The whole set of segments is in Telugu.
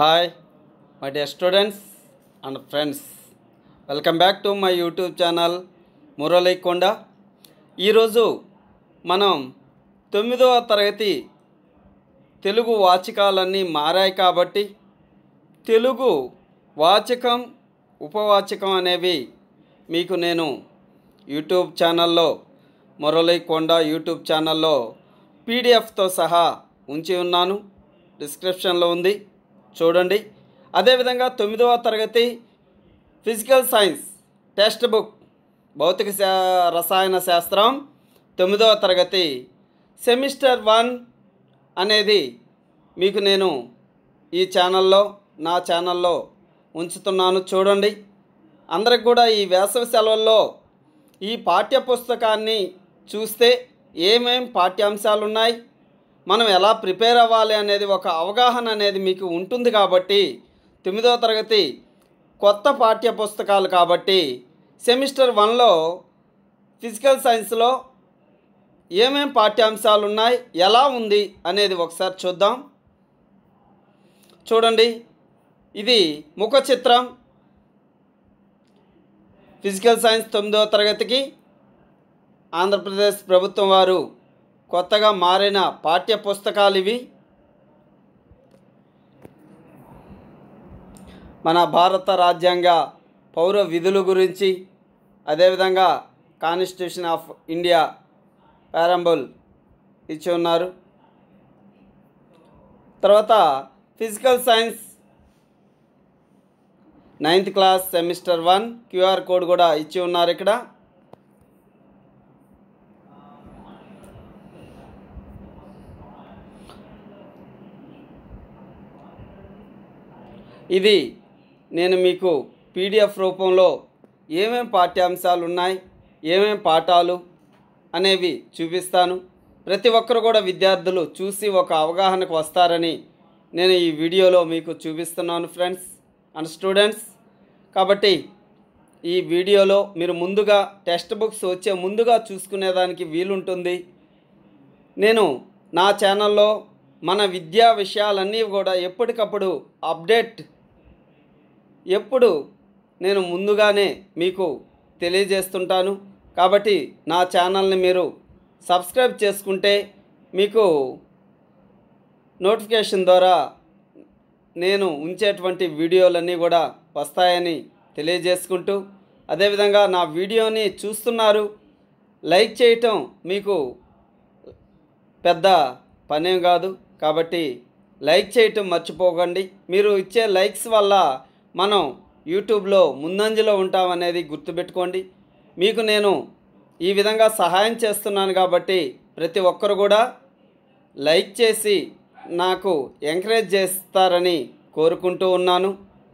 hi my dear students and friends welcome back to my YouTube channel Murali Konda ఈరోజు మనం తొమ్మిదవ తరగతి తెలుగు వాచకాలన్నీ మారాయి కాబట్టి తెలుగు వాచకం ఉపవాచకం అనేవి మీకు నేను యూట్యూబ్ ఛానల్లో మురళీ కొండ యూట్యూబ్ ఛానల్లో పీడిఎఫ్తో సహా ఉంచి ఉన్నాను డిస్క్రిప్షన్లో ఉంది చూడండి అదేవిధంగా తొమ్మిదవ తరగతి ఫిజికల్ సైన్స్ టెక్స్ట్ బుక్ భౌతిక శా రసాయన శాస్త్రం తొమ్మిదవ తరగతి సెమిస్టర్ వన్ అనేది మీకు నేను ఈ ఛానల్లో నా ఛానల్లో ఉంచుతున్నాను చూడండి అందరికి కూడా ఈ వేసవి సెలవుల్లో ఈ పాఠ్య పుస్తకాన్ని చూస్తే ఏమేం పాఠ్యాంశాలు ఉన్నాయి మనం ఎలా ప్రిపేర్ అవ్వాలి అనేది ఒక అవగాహన అనేది మీకు ఉంటుంది కాబట్టి తొమ్మిదవ తరగతి కొత్త పాఠ్య పుస్తకాలు కాబట్టి సెమిస్టర్ వన్లో ఫిజికల్ సైన్స్లో ఏమేం పాఠ్యాంశాలు ఉన్నాయి ఎలా ఉంది అనేది ఒకసారి చూద్దాం చూడండి ఇది ముఖ చిత్రం ఫిజికల్ సైన్స్ తొమ్మిదవ తరగతికి ఆంధ్రప్రదేశ్ ప్రభుత్వం వారు కొత్తగా మారిన పాఠ్య పుస్తకాలు ఇవి మన భారత రాజ్యాంగ పౌర విధుల గురించి అదేవిధంగా కాన్స్టిట్యూషన్ ఆఫ్ ఇండియా పారంబుల్ ఇచ్చి ఉన్నారు తర్వాత physical science ninth class semester one QR code కూడా ఇచ్చి ఉన్నారు ఇక్కడ ఇది నేను మీకు పీడిఎఫ్ రూపంలో ఏమేం పాఠ్యాంశాలు ఉన్నాయి ఏమేం పాఠాలు అనేవి చూపిస్తాను ప్రతి ఒక్కరు కూడా విద్యార్థులు చూసి ఒక అవగాహనకు వస్తారని నేను ఈ వీడియోలో మీకు చూపిస్తున్నాను ఫ్రెండ్స్ అండ్ స్టూడెంట్స్ కాబట్టి ఈ వీడియోలో మీరు ముందుగా టెక్స్ట్ బుక్స్ వచ్చే ముందుగా చూసుకునేదానికి వీలుంటుంది నేను నా ఛానల్లో మన విద్యా విషయాలన్నీ కూడా ఎప్పటికప్పుడు అప్డేట్ ఎప్పుడు నేను ముందుగానే మీకు తెలియజేస్తుంటాను కాబట్టి నా ఛానల్ని మీరు సబ్స్క్రైబ్ చేసుకుంటే మీకు నోటిఫికేషన్ ద్వారా నేను ఉంచేటువంటి వీడియోలన్నీ కూడా వస్తాయని తెలియజేసుకుంటూ అదేవిధంగా నా వీడియోని చూస్తున్నారు లైక్ చేయటం మీకు పెద్ద పనేం కాదు కాబట్టి లైక్ చేయటం మర్చిపోకండి మీరు ఇచ్చే లైక్స్ వల్ల మనం యూట్యూబ్లో ముందంజలో ఉంటామనేది గుర్తుపెట్టుకోండి మీకు నేను ఈ విధంగా సహాయం చేస్తున్నాను కాబట్టి ప్రతి ఒక్కరు కూడా లైక్ చేసి నాకు ఎంకరేజ్ చేస్తారని కోరుకుంటూ ఉన్నాను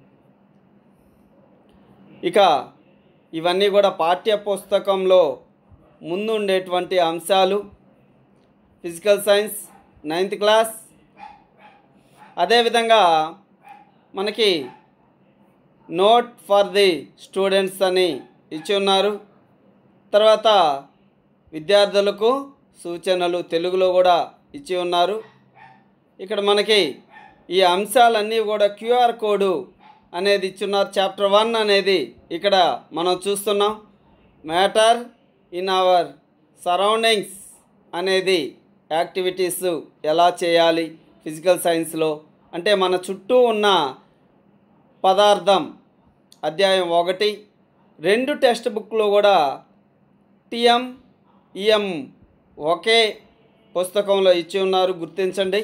ఇక ఇవన్నీ కూడా పాఠ్య పుస్తకంలో ముందు ఉండేటువంటి అంశాలు ఫిజికల్ సైన్స్ నైన్త్ క్లాస్ అదేవిధంగా మనకి నోట్ ఫర్ ది స్టూడెంట్స్ అని ఇచ్చి ఉన్నారు తర్వాత విద్యార్థులకు సూచనలు తెలుగులో కూడా ఇచ్చి ఉన్నారు ఇక్కడ మనకి ఈ అంశాలన్నీ కూడా క్యూఆర్ కోడ్ అనేది ఇచ్చున్నారు చాప్టర్ వన్ అనేది ఇక్కడ మనం చూస్తున్నాం మ్యాటర్ ఇన్ అవర్ సరౌండింగ్స్ అనేది యాక్టివిటీస్ ఎలా చేయాలి ఫిజికల్ సైన్స్లో అంటే మన చుట్టూ ఉన్న పదార్థం అధ్యాయం ఒకటి రెండు టెక్స్ట్ బుక్లో కూడా టిఎం ఈఎం ఒకే పుస్తకంలో ఇచ్చి ఉన్నారు గుర్తించండి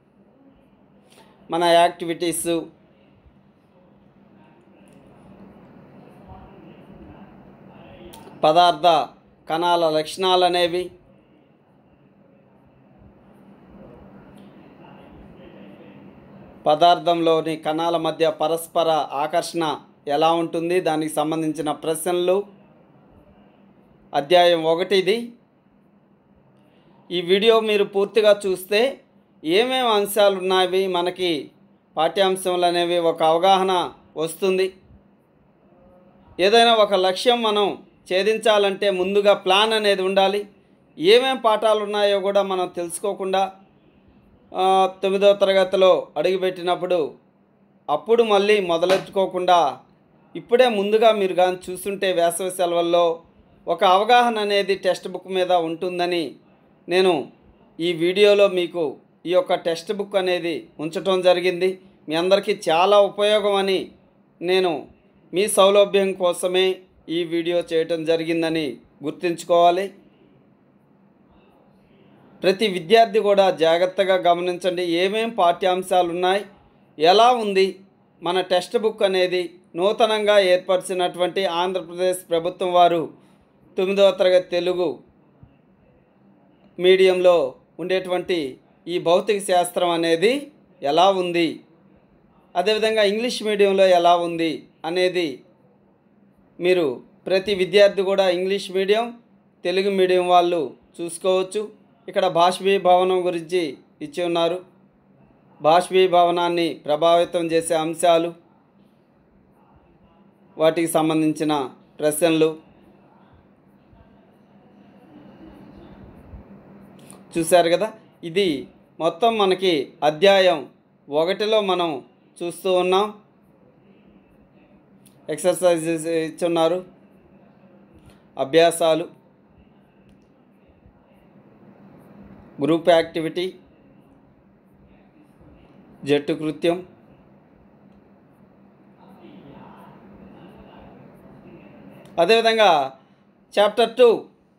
మన యాక్టివిటీస్ పదార్థ కణాల లక్షణాలు అనేవి పదార్థంలోని కణాల మధ్య పరస్పర ఆకర్షణ ఎలా ఉంటుంది దానికి సంబంధించిన ప్రశ్నలు అధ్యాయం ఒకటి ఇది ఈ వీడియో మీరు పూర్తిగా చూస్తే ఏమేమి అంశాలు ఉన్నాయి మనకి పాఠ్యాంశంలు అనేవి ఒక అవగాహన వస్తుంది ఏదైనా ఒక లక్ష్యం మనం ఛేదించాలంటే ముందుగా ప్లాన్ అనేది ఉండాలి ఏమేం పాఠాలు ఉన్నాయో కూడా మనం తెలుసుకోకుండా ఆ, తొమ్మిదవ తరగతిలో అడుగుపెట్టినప్పుడు అప్పుడు మళ్ళీ మొదలెట్టుకోకుండా ఇప్పుడే ముందుగా మీరు కానీ చూస్తుంటే వేసవి సెలవుల్లో ఒక అవగాహన అనేది టెక్స్ట్ బుక్ మీద ఉంటుందని నేను ఈ వీడియోలో మీకు ఈ యొక్క టెక్స్ట్ బుక్ అనేది ఉంచటం జరిగింది మీ అందరికీ చాలా ఉపయోగం అని నేను మీ సౌలభ్యం కోసమే ఈ వీడియో చేయటం జరిగిందని గుర్తుంచుకోవాలి ప్రతి విద్యార్థి కూడా జాగ్రత్తగా గమనించండి ఏమేం పాఠ్యాంశాలు ఉన్నాయి ఎలా ఉంది మన టెక్స్ట్ బుక్ అనేది నూతనంగా ఏర్పరిచినటువంటి ఆంధ్రప్రదేశ్ ప్రభుత్వం వారు తొమ్మిదవ తరగతి తెలుగు మీడియంలో ఉండేటువంటి ఈ భౌతిక శాస్త్రం అనేది ఎలా ఉంది అదేవిధంగా ఇంగ్లీష్ మీడియంలో ఎలా ఉంది అనేది మీరు ప్రతి విద్యార్థి కూడా ఇంగ్లీష్ మీడియం తెలుగు మీడియం వాళ్ళు చూసుకోవచ్చు ఇక్కడ భాష్వీ భవనం గురించి ఇచ్చి ఉన్నారు భాష్వీ భవనాన్ని ప్రభావితం చేసే అంశాలు వాటికి సంబంధించిన ప్రశ్నలు చూశారు కదా ఇది మొత్తం మనకి అధ్యాయం ఒకటిలో మనం చూస్తూ ఉన్నాం ఎక్సర్సైజెస్ ఇచ్చున్నారు అభ్యాసాలు గ్రూప్ యాక్టివిటీ జట్టు కృత్యం అదేవిధంగా chapter two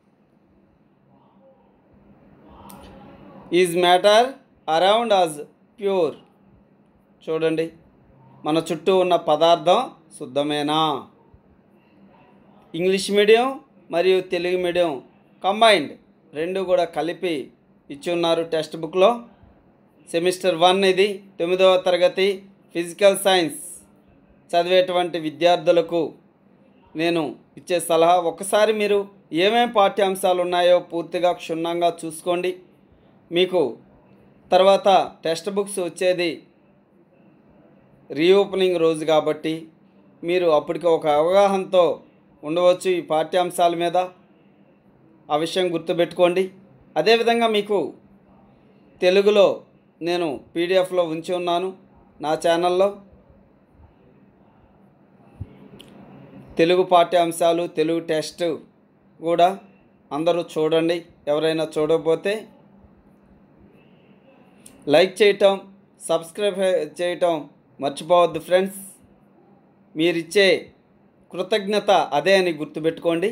is matter around us pure చూడండి మన చుట్టూ ఉన్న పదార్థం శుద్ధమేనా ఇంగ్లీష్ మీడియం మరియు తెలుగు మీడియం కంబైన్డ్ రెండు కూడా కలిపి ఇచ్చి ఉన్నారు టెక్స్ట్ బుక్లో సెమిస్టర్ వన్ ఇది తొమ్మిదవ తరగతి ఫిజికల్ సైన్స్ చదివేటువంటి విద్యార్థులకు నేను ఇచ్చే సలహా ఒకసారి మీరు ఏమేం పాఠ్యాంశాలు ఉన్నాయో పూర్తిగా క్షుణ్ణంగా చూసుకోండి మీకు తర్వాత టెక్స్ట్ బుక్స్ వచ్చేది రీఓపెనింగ్ రోజు కాబట్టి మీరు అప్పటికి ఒక అవగాహనతో ఉండవచ్చు ఈ పాఠ్యాంశాల మీద ఆ విషయం గుర్తుపెట్టుకోండి అదేవిధంగా మీకు తెలుగులో నేను పీడిఎఫ్లో ఉంచి ఉన్నాను నా ఛానల్లో తెలుగు పాఠ్యాంశాలు తెలుగు టెస్ట్ కూడా అందరూ చూడండి ఎవరైనా చూడకపోతే లైక్ చేయటం సబ్స్క్రైబ్ చేయటం మర్చిపోవద్దు ఫ్రెండ్స్ మీరిచ్చే కృతజ్ఞత అదే అని గుర్తుపెట్టుకోండి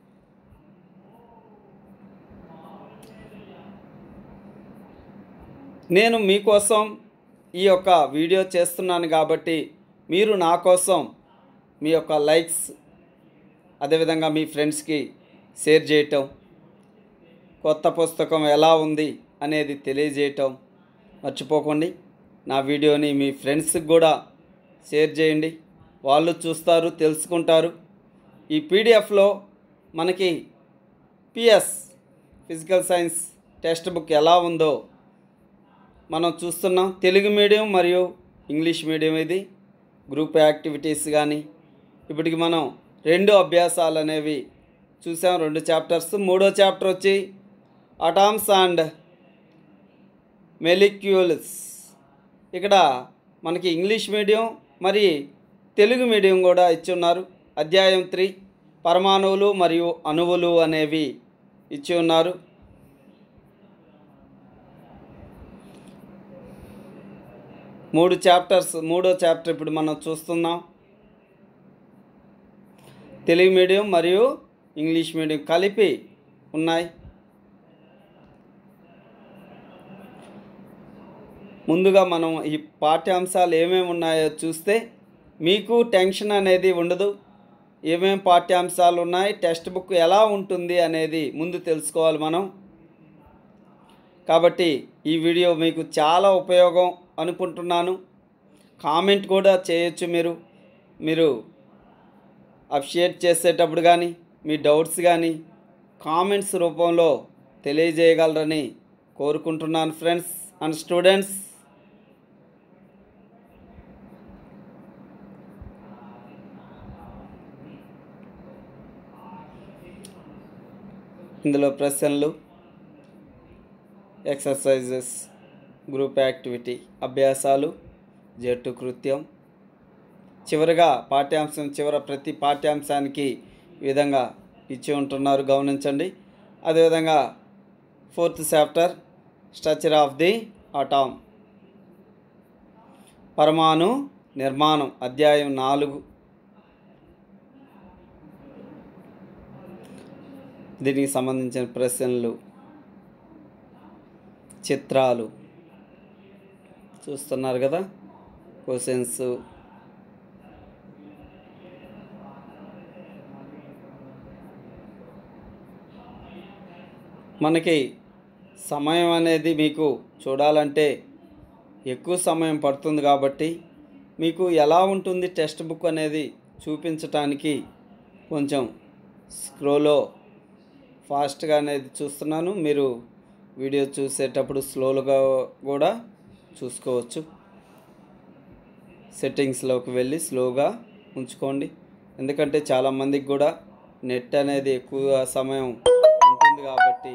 నేను మీకోసం ఈ యొక్క వీడియో చేస్తున్నాను కాబట్టి మీరు నా కోసం మీ యొక్క లైక్స్ అదేవిధంగా మీ ఫ్రెండ్స్కి షేర్ చేయటం కొత్త పుస్తకం ఎలా ఉంది అనేది తెలియజేయటం మర్చిపోకండి నా వీడియోని మీ ఫ్రెండ్స్కి కూడా షేర్ చేయండి వాళ్ళు చూస్తారు తెలుసుకుంటారు ఈ పీడిఎఫ్లో మనకి PS physical science text book ఎలా ఉందో మనం చూస్తున్నాం తెలుగు మీడియం మరియు ఇంగ్లీష్ మీడియం ఇది గ్రూప్ యాక్టివిటీస్ కానీ ఇప్పటికి మనం రెండు అభ్యాసాలు అనేవి చూసాం రెండు చాప్టర్స్ మూడో చాప్టర్ వచ్చి అటామ్స్ అండ్ మెలిక్యూల్స్ ఇక్కడ మనకి ఇంగ్లీష్ మీడియం మరి తెలుగు మీడియం కూడా ఇచ్చి ఉన్నారు అధ్యాయం త్రీ పరమాణువులు మరియు అణువులు అనేవి ఇచ్చి ఉన్నారు మూడు చాప్టర్స్ మూడో చాప్టర్ ఇప్పుడు మనం చూస్తున్నాం తెలుగు మీడియం మరియు ఇంగ్లీష్ మీడియం కలిపి ఉన్నాయి ముందుగా మనం ఈ పాఠ్యాంశాలు ఏమేమి ఉన్నాయో చూస్తే మీకు టెన్షన్ అనేది ఉండదు ఏమేం పాఠ్యాంశాలు ఉన్నాయి టెక్స్ట్ బుక్ ఎలా ఉంటుంది అనేది ముందు తెలుసుకోవాలి మనం కాబట్టి ఈ వీడియో మీకు చాలా ఉపయోగం అనుకుంటున్నాను కామెంట్ కూడా చేయొచ్చు మీరు మీరు అప్షియేట్ చేసేటప్పుడు కానీ మీ డౌట్స్ కానీ కామెంట్స్ రూపంలో తెలియజేయగలరని కోరుకుంటున్నాను ఫ్రెండ్స్ అండ్ స్టూడెంట్స్ ఇందులో ప్రశ్నలు ఎక్సర్సైజెస్ గ్రూప్ యాక్టివిటీ అభ్యాసాలు జట్టు కృత్యం చివరిగా పాఠ్యాంశం చివర ప్రతి పాఠ్యాంశానికి ఈ విధంగా ఇచ్చి ఉంటున్నారు గమనించండి అదేవిధంగా fourth chapter structure of the atom పరమాణు నిర్మాణం అధ్యాయం నాలుగు దీనికి సంబంధించిన ప్రశ్నలు చిత్రాలు చూస్తున్నారు కదా క్వశ్చన్స్ మనకి సమయం అనేది మీకు చూడాలంటే ఎక్కువ సమయం పడుతుంది కాబట్టి మీకు ఎలా ఉంటుంది టెక్స్ట్ బుక్ అనేది చూపించటానికి కొంచెం స్క్రోలో ఫాస్ట్గా అనేది చూస్తున్నాను మీరు వీడియో చూసేటప్పుడు స్లోగా కూడా చూసుకోవచ్చు సెట్టింగ్స్లోకి వెళ్ళి స్లోగా ఉంచుకోండి ఎందుకంటే చాలామందికి కూడా నెట్ అనేది ఎక్కువ సమయం ఉంటుంది కాబట్టి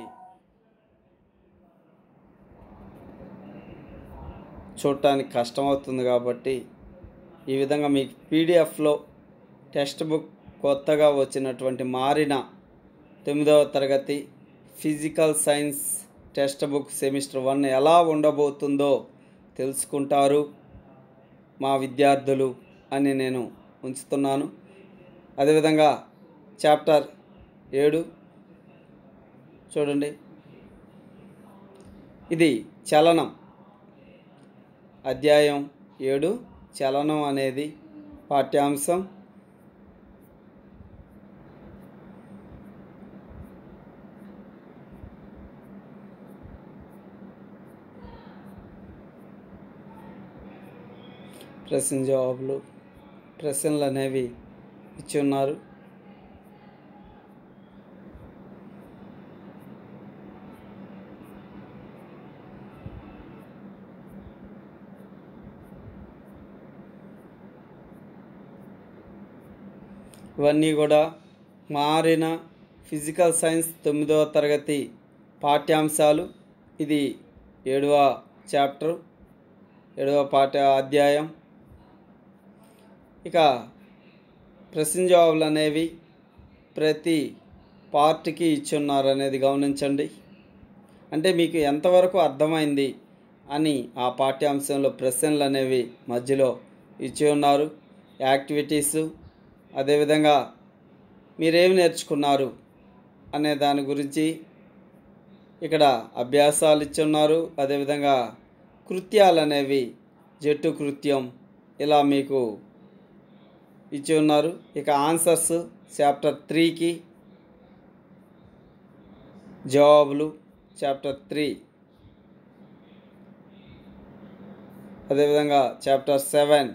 చూడటానికి కష్టమవుతుంది కాబట్టి ఈ విధంగా మీకు పీడిఎఫ్లో టెక్స్ట్ బుక్ కొత్తగా వచ్చినటువంటి మారిన తొమ్మిదవ తరగతి physical science text book semester one ఎలా ఉండబోతుందో తెలుసుకుంటారు మా విద్యార్థులు అని నేను ఉంచుతున్నాను అదేవిధంగా చాప్టర్ ఏడు చూడండి ఇది చలనం అధ్యాయం ఏడు చలనం అనేది పాఠ్యాంశం ప్రశ్న జవాబులు ప్రశ్నలు అనేవి ఇచ్చి ఉన్నారు ఇవన్నీ కూడా మారిన ఫిజికల్ సైన్స్ తొమ్మిదవ తరగతి పాఠ్యాంశాలు ఇది ఏడవ చాప్టర్ ఏడవ పాఠ అధ్యాయం ఇక ప్రశ్న జవాబులు అనేవి ప్రతి పార్ట్కి ఇచ్చున్నారు అనేది గమనించండి అంటే మీకు ఎంతవరకు అర్థమైంది అని ఆ పాఠ్యాంశంలో ప్రశ్నలు అనేవి మధ్యలో ఇచ్చి ఉన్నారు యాక్టివిటీసు అదేవిధంగా మీరేమి నేర్చుకున్నారు అనే దాని గురించి ఇక్కడ అభ్యాసాలు ఇచ్చి ఉన్నారు అదేవిధంగా కృత్యాలు అనేవి జట్టు కృత్యం ఇలా మీకు ఇచ్చి ఉన్నారు ఇక ఆన్సర్స్ చాప్టర్ త్రీకి జవాబులు చాప్టర్ త్రీ అదేవిధంగా చాప్టర్ సెవెన్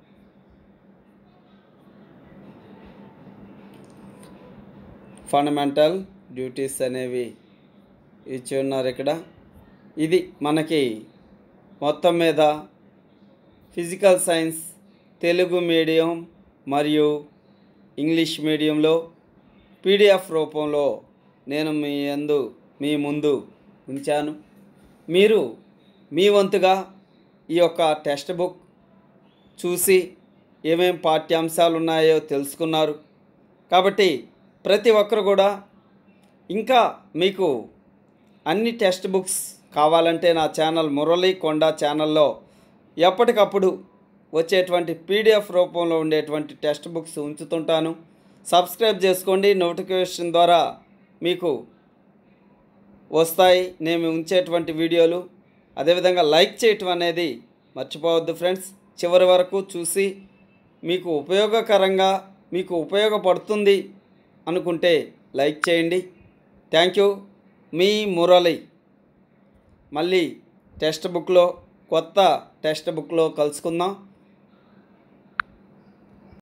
ఫండమెంటల్ డ్యూటీస్ అనేవి ఇచ్చి ఉన్నారు ఇక్కడ ఇది మనకి మొత్తం మీద ఫిజికల్ సైన్స్ తెలుగు మీడియం మరియు ఇంగ్లీష్ మీడియంలో పీడిఎఫ్ రూపంలో నేను మీ యందు మీ ముందు ఉంచాను మీరు మీ వంతుగా ఈ యొక్క టెక్స్ట్ బుక్ చూసి ఏమేం పాఠ్యాంశాలు ఉన్నాయో తెలుసుకున్నారు కాబట్టి ప్రతి ఒక్కరు కూడా ఇంకా మీకు అన్ని టెక్స్ట్ బుక్స్ కావాలంటే నా ఛానల్ మురళీ కొండ ఛానల్లో ఎప్పటికప్పుడు వచ్చేటువంటి పీడిఎఫ్ రూపంలో ఉండేటువంటి టెక్స్ట్ బుక్స్ ఉంచుతుంటాను సబ్స్క్రైబ్ చేసుకోండి నోటిఫికేషన్ ద్వారా మీకు వస్తాయి నేను ఉంచేటువంటి వీడియోలు అదేవిధంగా లైక్ చేయటం అనేది మర్చిపోవద్దు ఫ్రెండ్స్ చివరి వరకు చూసి మీకు ఉపయోగకరంగా మీకు ఉపయోగపడుతుంది అనుకుంటే లైక్ చేయండి థ్యాంక్ యూ మీ మురళి మళ్ళీ టెక్స్ట్ బుక్లో కొత్త టెక్స్ట్ బుక్లో కలుసుకుందాం